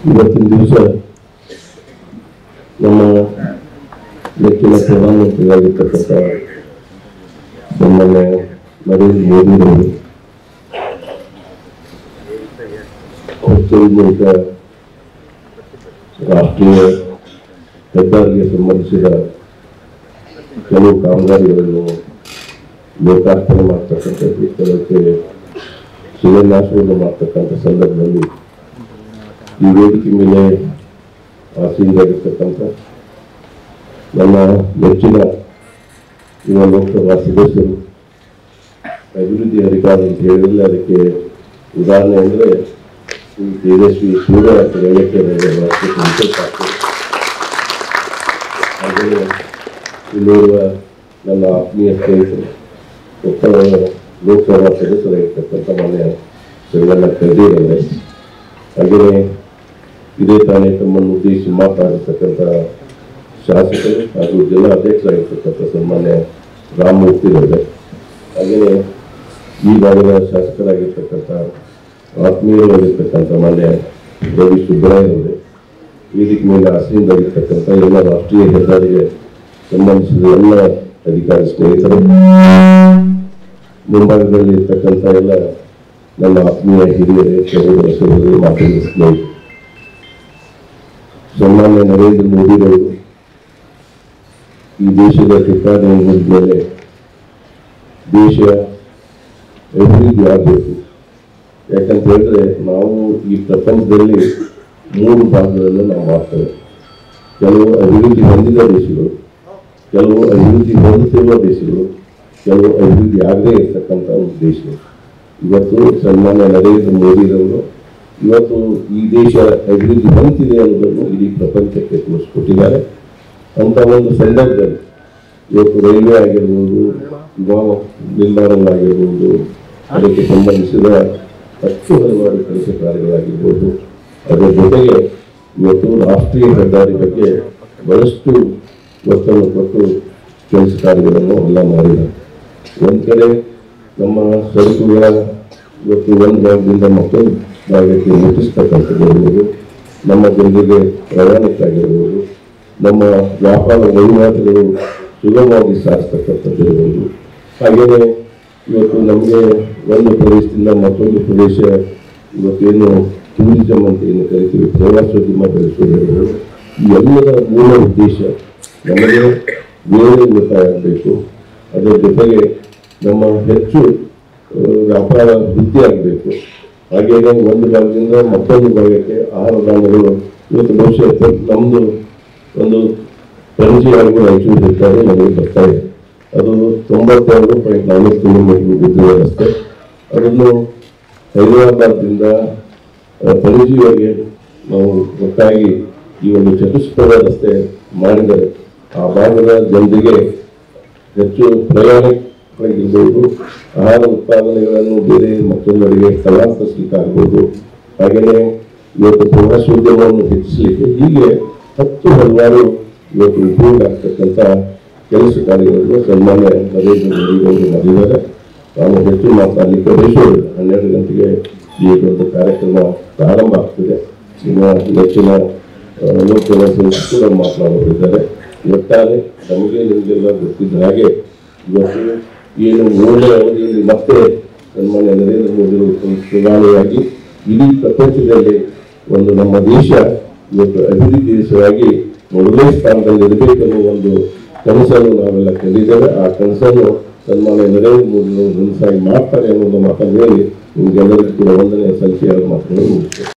ಇವತ್ತಿನ ದಿವಸ ನಮ್ಮ ನೆಚ್ಚಿನ ಪ್ರಧಾನಮಂತ್ರಿಯಾಗಿರ್ತಕ್ಕಂಥ ಸನ್ಮಾನ್ಯ ನರೇಂದ್ರ ಮೋದಿರವರು ಮೂಲಕ ರಾಷ್ಟ್ರೀಯ ಹೆದ್ದಾರಿಗೆ ಸಂಬಂಧಿಸಿದ ಕೆಲವು ಕಾಮಗಾರಿಗಳನ್ನು ಲೋಕಾರ್ಪಣೆ ಮಾಡ್ತಕ್ಕಂಥ ಸ್ಥಳಕ್ಕೆ ಶಿಲಾನ್ಯಾಸವನ್ನು ಮಾಡ್ತಕ್ಕಂಥ ಸಂದರ್ಭದಲ್ಲಿ ಈ ವೇದಿಕೆ ಮೇಲೆ ಆಸೀನರಾಗಿರ್ತಕ್ಕಂಥ ನನ್ನ ನೆಚ್ಚಿನ ಯುವ ಲೋಕಸಭಾ ಸದಸ್ಯರು ಅಭಿವೃದ್ಧಿ ಅಧಿಕಾರಿ ಅಂತ ಹೇಳಿದ್ರೆ ಅದಕ್ಕೆ ಉದಾಹರಣೆ ಅಂದರೆ ಈ ತೇಜಸ್ವಿ ಸೂರ್ಯ ಅಂತ ಹೇಳಕ್ಕೆ ನನಗೆ ಬಹಳಷ್ಟು ಸಂತೋಷ ಆಗ್ತದೆ ಹಾಗೆಯೇ ಇಲ್ಲಿರುವ ನನ್ನ ಆತ್ಮೀಯ ಸ್ನೇಹಿತರು ಉತ್ತರ ಲೋಕಸಭಾ ಸದಸ್ಯರಾಗಿರ್ತಕ್ಕಂಥ ಮಾನ್ಯ ಶಿವಣ್ಣ ಕರ್ದೀರವರೇ ಹಾಗೆಯೇ ಇದೇ ತಾನೇ ತಮ್ಮನ್ನು ಉದ್ದೇಶಿಸಿ ಮಾತನಾಡಿರ್ತಕ್ಕಂಥ ಶಾಸಕರು ಹಾಗೂ ಜಿಲ್ಲಾ ಅಧ್ಯಕ್ಷರಾಗಿರ್ತಕ್ಕಂಥ ಸನ್ಮಾನ್ಯ ರಾಮಮೂರ್ತಿರವರೇ ಹಾಗೆಯೇ ಈ ಭಾಗದ ಶಾಸಕರಾಗಿರ್ತಕ್ಕಂಥ ಆತ್ಮೀಯರಾಗಿರ್ತಕ್ಕಂಥ ಮಾನ್ಯ ರವಿ ಸುಬ್ಬರಾಯರವರೇ ವೇದಿಕೆ ಮೇಲೆ ಆಸೀನರಾಗಿರ್ತಕ್ಕಂಥ ಎಲ್ಲ ರಾಷ್ಟ್ರೀಯ ಹೆದ್ದಾರಿಗೆ ಸಂಬಂಧಿಸಿದ ಎಲ್ಲ ಅಧಿಕಾರಿ ಸ್ನೇಹಿತರು ಮುಂಭಾಗದಲ್ಲಿ ಇರ್ತಕ್ಕಂಥ ಎಲ್ಲ ನನ್ನ ಆತ್ಮೀಯ ಹಿರಿಯರೇ ಸಹೋದರ ಸಹೋದರಿ ಮಾತಿನ ಸ್ನೇಹಿತರು ಸನ್ಮಾನ್ಯ ನರೇಂದ್ರ ಮೋದಿರವರು ಈ ದೇಶದ ಟಿಪ್ಪಣಿ ಮೇಲೆ ದೇಶ ಅಭಿವೃದ್ಧಿ ಆಗಬೇಕು ಯಾಕಂತ ಹೇಳಿದ್ರೆ ನಾವು ಈ ಪ್ರಪಂಚದಲ್ಲಿ ಮೂರು ಭಾಗಗಳನ್ನು ನಾವು ಮಾಡ್ತೇವೆ ಕೆಲವು ಅಭಿವೃದ್ಧಿ ಹೊಂದಿದ ದೇಶಗಳು ಕೆಲವು ಅಭಿವೃದ್ಧಿ ಹೊಂದುತ್ತಿರುವ ದೇಶಗಳು ಕೆಲವು ಅಭಿವೃದ್ಧಿ ಆಗದೇ ಇರ್ತಕ್ಕಂಥ ಒಂದು ದೇಶಗಳು ಇವತ್ತು ಸನ್ಮಾನ್ಯ ನರೇಂದ್ರ ಮೋದಿರವರು ಇವತ್ತು ಈ ದೇಶ ಅಭಿವೃದ್ಧಿ ಹೊಂದಿದೆ ಅನ್ನೋದನ್ನು ಇಡೀ ಪ್ರಪಂಚಕ್ಕೆ ತೋರಿಸ್ಕೊಟ್ಟಿದ್ದಾರೆ ಅಂತ ಒಂದು ಸಂದರ್ಭದಲ್ಲಿ ಇವತ್ತು ರೈಲ್ವೆ ಆಗಿರ್ಬೋದು ವಿಮಾನ ನಿಲ್ದಾಣಗಳಾಗಿರ್ಬೋದು ಅದಕ್ಕೆ ಸಂಬಂಧಿಸಿದ ಹತ್ತು ಹಲವಾರು ಕೆಲಸ ಕಾರ್ಯಗಳಾಗಿರ್ಬೋದು ಅದರ ಜೊತೆಗೆ ಇವತ್ತು ರಾಷ್ಟ್ರೀಯ ಹೆದ್ದಾರಿ ಬಗ್ಗೆ ಬಹಳಷ್ಟು ಒತ್ತನ್ನು ಕೊಟ್ಟು ಕೆಲಸ ಕಾರ್ಯಗಳನ್ನು ಎಲ್ಲ ಮಾಡಿದ್ದಾರೆ ಒಂದು ಕಡೆ ನಮ್ಮ ಸರಕುಗಳ ಇವತ್ತು ಒಂದು ಭಾಗದಿಂದ ಮತ್ತೊಂದು ಭಾಗಕ್ಕೆ ಮುಟ್ಟಿಸ್ತಕ್ಕಂಥದ್ದು ಇರ್ಬೋದು ನಮ್ಮ ಜನರಿಗೆ ರವಾನಿಕೆ ಆಗಿರ್ಬೋದು ನಮ್ಮ ವ್ಯಾಪಾರ ವಹಿವಾಟುಗಳು ಸುಗಮವಾಗಿ ಸಾಗಿಸ್ತಕ್ಕಂಥದ್ದು ಇರ್ಬೋದು ಹಾಗೆಯೇ ಇವತ್ತು ನಮಗೆ ಒಂದು ಪ್ರದೇಶದಿಂದ ಮತ್ತೊಂದು ಪ್ರದೇಶ ಇವತ್ತೇನು ಟೂರಿಸಂ ಅಂತ ಏನು ಕರಿತೀವಿ ಪ್ರವಾಸೋದ್ಯಮ ಬೆಳೆಸೋದಿರ್ಬೋದು ಈ ಎಲ್ಲದರ ಮೂಲ ಉದ್ದೇಶ ನಮಗೆ ಬೇರೆ ಉಳಿತಾಯ ಆಗಬೇಕು ಅದರ ಜೊತೆಗೆ ನಮ್ಮ ಹೆಚ್ಚು ಆ, ವ್ಯಾಪಾರ ವೃದ್ಧಿ ಆಗಬೇಕು ಹಾಗೆಯೇ ಒಂದು ಭಾಗದಿಂದ ಮತ್ತೊಂದು ಭಾಗಕ್ಕೆ ಆಹಾರ ಧಾನ್ಯಗಳು ಇವತ್ತು ಬಹುಶಃ ನಮ್ಮದು ಒಂದು ಪಣಜಿ ಹಾಗೂ ರಾಯಚೂರು ಹೆದ್ದಾರಿ ನಮಗೆ ಬರ್ತಾ ಇದೆ ಅದು ತೊಂಬತ್ತೆರಡು ಪಾಯಿಂಟ್ ನಾಲ್ಕು ಕಿಲೋಮೀಟರ್ ಉದ್ದ ರಸ್ತೆ ಅದನ್ನು ಹೈದರಾಬಾದ್ದಿಂದ ಆ, ಪಣಜಿವರೆಗೆ ನಾವು ಒಟ್ಟಾಗಿ ಈ ಒಂದು ಚತುಷ್ಪಥ ರಸ್ತೆ ಮಾಡಿದರೆ ಆ ಭಾಗದ ಜನರಿಗೆ ಹೆಚ್ಚು ಪ್ರಯಾಣಿಕರಾಗಿರ್ಬೋದು ಆಹಾರ ಉತ್ಪಾದನೆಗಳನ್ನು ಬೇರೆ ಮತ್ತೊಂದರಿಗೆ ಸ್ಥಳಾಂತರಿಸಲಿಕ್ಕೆ ಆಗ್ಬೋದು ಹಾಗೆಯೇ ಇವತ್ತು ಪ್ರವಾಸೋದ್ಯಮವನ್ನು ಹೆಚ್ಚಿಸಲಿಕ್ಕೆ ಹೀಗೆ ಹತ್ತು ಹಲವಾರು ಇವತ್ತು ಉಪಯೋಗ ಆಗ್ತಕ್ಕಂಥ ಕೆಲಸ ಕಾರ್ಯಗಳನ್ನು ಸನ್ಮಾನ್ಯ ನರೇಂದ್ರ ಮೋದಿ ಅವರು ಮಾಡಿದ್ದಾರೆ ನಾವು ಹೆಚ್ಚು ಮಾತನಾಡಲಿಕ್ಕೆ ಬಯಸೋದಿಲ್ಲ ಹನ್ನೆರಡು ಗಂಟೆಗೆ ಈ ಒಂದು ಕಾರ್ಯಕ್ರಮ ಪ್ರಾರಂಭ ಆಗ್ತದೆ ಇನ್ನು ನೆಚ್ಚಿನ ಆ, ಲೋಕಸಭಾ ಸದಸ್ಯರು ಕೂಡ ಮಾತನಾಡೋರಿದ್ದಾರೆ ಒಟ್ಟಾರೆ ನಮಗೆ ನಿಮಗೆಲ್ಲ ಗೊತ್ತಿದ್ದ ಹಾಗೆ ಇವತ್ತು ಏನು ಮೂರನೇ ಅವಧಿಯಲ್ಲಿ ಮತ್ತೆ ಸನ್ಮಾನ್ಯ ನರೇಂದ್ರ ಮೋದಿ ಅವರು ಪ್ರಧಾನಿಯಾಗಿ ಇಡೀ ಪ್ರಪಂಚದಲ್ಲಿ ಒಂದು ನಮ್ಮ ದೇಶ ಇವತ್ತು ಅಭಿವೃದ್ಧಿ ದೇಶವಾಗಿ ಮೊದಲನೇ ಸ್ಥಾನದಲ್ಲಿ ಇರಬೇಕೆನ್ನುವ ಒಂದು ಕನಸನ್ನು ನಾವೆಲ್ಲ ಕಂಡಿದ್ದೇವೆ ಆ ಕನಸನ್ನು ಸನ್ಮಾನ್ಯ ನರೇಂದ್ರ ಮೋದಿ ಅವರು ನನಸಾಗಿ ಮಾಡ್ತಾರೆ ಅನ್ನೋದು ಮಾತನ್ನು ಹೇಳಿ ನಿಮಗೆಲ್ಲರಿಗೂ ಕೂಡ ವಂದನೆ ಸಲ್ಲಿಸಿ ಎರಡು ಮಾತುಗಳನ್ನು ಮುಗಿಸ್ತೇನೆ